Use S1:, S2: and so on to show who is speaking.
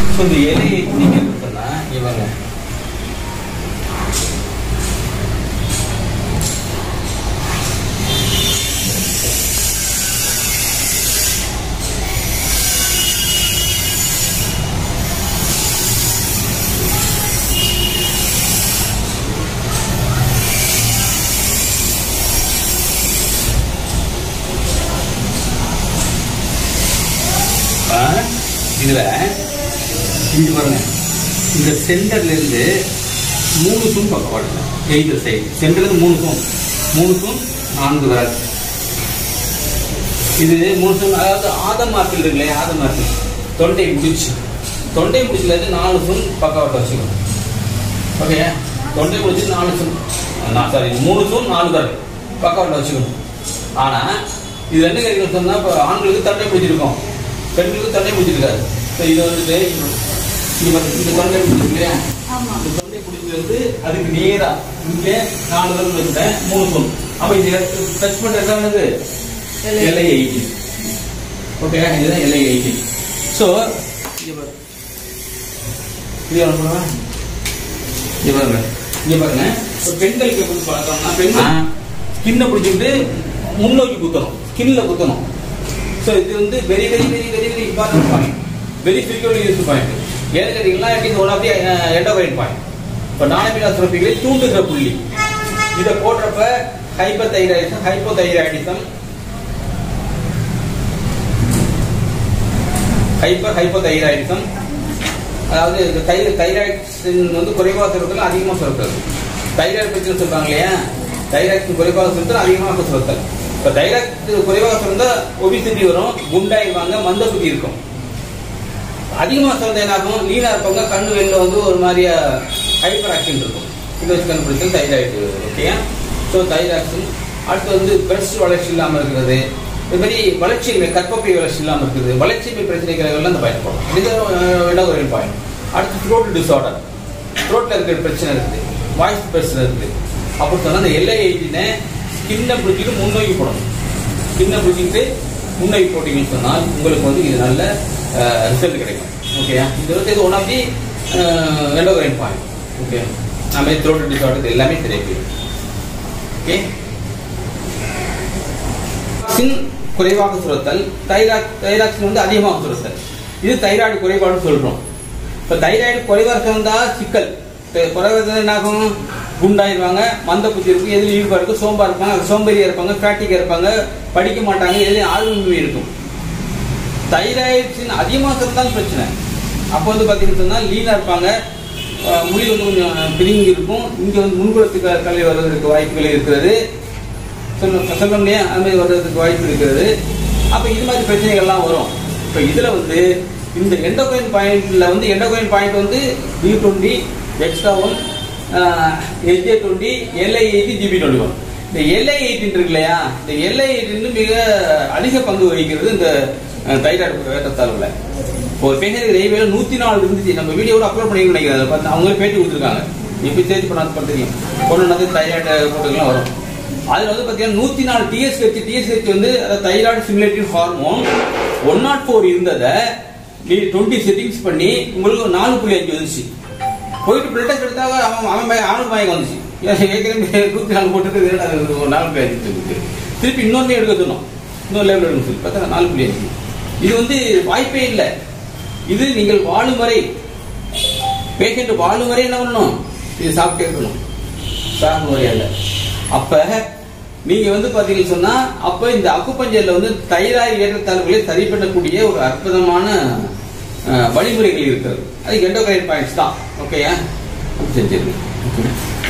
S1: So இந்த இலையை நீங்க சொன்னா இவங்க ஆ, இதுல இங்க பாருங்க இந்த சென்டர்ல இருந்து மூணு தூண் பக்கம் ஓடுங்க எய்தர் சைடு சென்டர்ல இருந்து மூணு தூண் மூணு தூண் நான்கு விரல் இது மூணு தூண் அதாவது ஆதம் ஆப்பிள் இருக்கு இல்லையா ஆதம் ஆப்பிள் தொண்டை முடிச்சு தொண்டை முடிச்சுல இருந்து நாலு தூண் பக்கவாட்ட வச்சுக்கணும் ஓகே தொண்டை முடிச்சு நாலு தூண் நான் சாரி மூணு தூண் நாலு விரல் பக்கவாட்ட வச்சுக்கணும் ஆனா இது ரெண்டு கைகள் சொன்னா இப்போ ஆண்களுக்கு தண்டை பிடிச்சிருக்கும் பெண்களுக்கு தண்டை பிடிச்சிருக்காது ஸோ இது வந்துட்டு இது வந்து இந்த தொண்டை பிடிச்சிருக்கு இல்லையா
S2: ஆமா
S1: இந்த தொண்டை பிடிச்சது வந்து அதுக்கு நேரா இங்கே நாலு விரல் வச்சுட்டேன் மூணு தூண் அப்போ இது டச் பண்ற இடம் என்னது
S2: LA.
S1: எல்ஐ எயிட்டீன் ஓகே இதுதான் எல்ஐ எயிட்டீன் ஸோ இங்கே பாரு இது எவ்வளோ பண்ணுவேன் இங்கே பாருங்க இங்கே பாருங்க இப்போ பெண்களுக்கு எப்படி பார்த்தோம்னா பெண்கள் ஸ்கின்னை பிடிச்சிக்கிட்டு முன்னோக்கி குத்தணும் ஸ்கின்ல குத்தணும் ஸோ இது வந்து very very very very very important point very frequently use point ஏன்னு கேட்டீங்கன்னா it is one of the endocrine point இப்போ நானபிலா சுரப்பிகளை தூண்டுகிற புள்ளி இதை போடுறப்ப hyper thyroidism hypo thyroidism hyper hypo thyroidism அதாவது இந்த தை தைராய்டு வந்து குறைவாக சுரத்தல் அதிகமாக சுரத்தல் தைராய்டு பிரச்சனை சொல்றாங்க இல்லையா தைராய்டு குறைவாக சுரத்தல் அதிகமாக சுரத்தல் இப்போ தைராய்டு குறைவாக சுரந்தா ஒபிசிட்டி வரும் குண்டாயிருவாங்க மந்த புத்தி இருக்கும் அதிகமாக சுரந்த என்னாகும் லீனா இருப்பாங்க கண்ணு வெளில வந்து ஒரு மாதிரியா ஹைப்பர் ஆக்ஷன் இருக்கும் இதை வச்சு கண்டுபிடிச்சது தைராய்டு ஓகேயா ஸோ தைராய்டு அடுத்து வந்து பிரஸ்ட் வளர்ச்சி இல்லாமல் இருக்கிறது இது மாதிரி வளர்ச்சியின்மை கற்பப்பை வளர்ச்சி இல்லாமல் இருக்குது வளர்ச்சியின்மை பிரச்சனைகள் எல்லாம் இந்த பாயிண்ட் போடும் இது இடம் ஒரு பாயிண்ட் அடுத்து த்ரோட் டிசார்டர் த்ரோட்ல இருக்கிற பிரச்சனை இருக்குது வாய்ஸ் பிரச்சனை இருக்குது அப்படி சொன்னா அந்த எல்ஐ எயிட்டினை ஸ்கின்னை பிடிச்சிட்டு முன்னோக்கி போடணும் ஸ்கின்னை பிடிச்சிட்டு முன்னோக்கி போட்டீங்கன்னு சொன்னால் உங்களுக்கு வந்து இது நல்ல ரிசல்ட் கிடைக்கும் ஓகேயா இது வந்து இது one of the endocrine point okay நம்ம த்ரோட் டிசார்டர் எல்லாமே தெரியக்கு ஓகே சின் குறைவாக சுரத்தல் தைராய்டு தைராக்சின் வந்து அதிகமாக சுரத்தல் இது தைராய்டு குறைபாடுன்னு சொல்றோம் இப்போ தைராய்டு குறைவாக இருந்தா சிக்கல் இப்ப குறைவா இருந்தா என்ன ஆகும் குண்டாயிருவாங்க மந்த புத்தி இருக்கும் எதுல ஈடுபாடு இருக்கும் சோம்பா இருப்பாங்க சோம்பேறியா இருப்பாங்க ஃபேட்டிக்கா இருப்பாங்க படிக்க மாட்டாங்க எதுலையும் ஆர்வமின்மை இருக்கும் தைராய்டின் அதிகமாக இருந்தாலும் பிரச்சனை அப்போ வந்து பார்த்தீங்கன்னு சொன்னால் லீனாக இருப்பாங்க அஹ் முடி வந்து கொஞ்சம் பிரிங்கி இருக்கும் இங்கே வந்து முன்குளத்துக்கு கல்வி வர்றதுக்கு வாய்ப்புகள் இருக்கிறது சொல்ல சொல்ல முடியாது அது மாதிரி வர்றதுக்கு வாய்ப்பு இருக்கிறது அப்போ இது மாதிரி பிரச்சனைகள்லாம் வரும் இப்போ இதில் வந்து இந்த எண்டோகைன் பாயிண்ட்ல வந்து எண்டோகைன் பாயிண்ட் வந்து P twenty extra one SJ twenty LI eighty GB twenty one இந்த எல்ஐ எயிட்டின் இருக்கு இல்லையா இந்த எல்ஐ எயிட்டின் மிக அதிக பங்கு வகிக்கிறது இந்த தைராய்டு ஏற்றத்தாழ்வுல ஒரு பேஷண்ட் ரயில்வேல நூத்தி நாலு இருந்துச்சு நம்ம வீடியோவில் அப்லோட் பண்ணி நினைக்கிறேன் அதை பார்த்து அவங்களே பேட்டி கொடுத்துருக்காங்க எப்படி சேர்த்து பண்ணாது பண்ண தெரியும் பொண்ணு தைராய்டு போட்டுக்கெல்லாம் வரும் அதுல வந்து பாத்தீங்கன்னா நூத்தி நாலு டிஎஸ்ஹெச் டிஎஸ்ஹெச் வந்து thyroid stimulative hormone one nought four இருந்ததை நீ டுவெண்ட்டி செட்டிங்ஸ் பண்ணி உங்களுக்கு ஒரு நாலு புள்ளி அஞ்சு வந்துச்சு போயிட்டு பிளட் டெஸ்ட் எடுத்தாக அவன் அவன் பய- அவனுக்கு மயக்கம் வந்துச்சு ஏன் ஏற்கனவே நூத்தி நாலு போட்டுருக்கு அது ஒரு நாலு புள்ளி அஞ்சு இருக்கு. திருப்பி இன்னொன்னு எடுக்க சொன்னோம் இன்னொரு லெவல் எடுக்க சொல்லி பார்த்தா நாலு புள்ளி அஞ்சு இது வந்து வாய்ப்பே இல்லை இது நீங்கள் வாழும் வரை பேஷண்ட் வாழும் வரை என்ன பண்ணணும் இது சாப்பிட்டே இருக்கணும் சாகும் வரை அல்ல அப்ப நீங்க வந்து பாத்தீங்கன்னு சொன்னா அப்ப இந்த அக்குப்பஞ்சர்ல வந்து தைராய்டு ஏற்றத்தாழ்வுகளை சரி பண்ணக்கூடிய ஒரு அற்புதமான அஹ், வழிமுறைகள் இருக்கிறது அது எண்டோகிரைன் பாயிண்ட்ஸ் தான் ஓகேயா செஞ்சிருக்கு ஓகே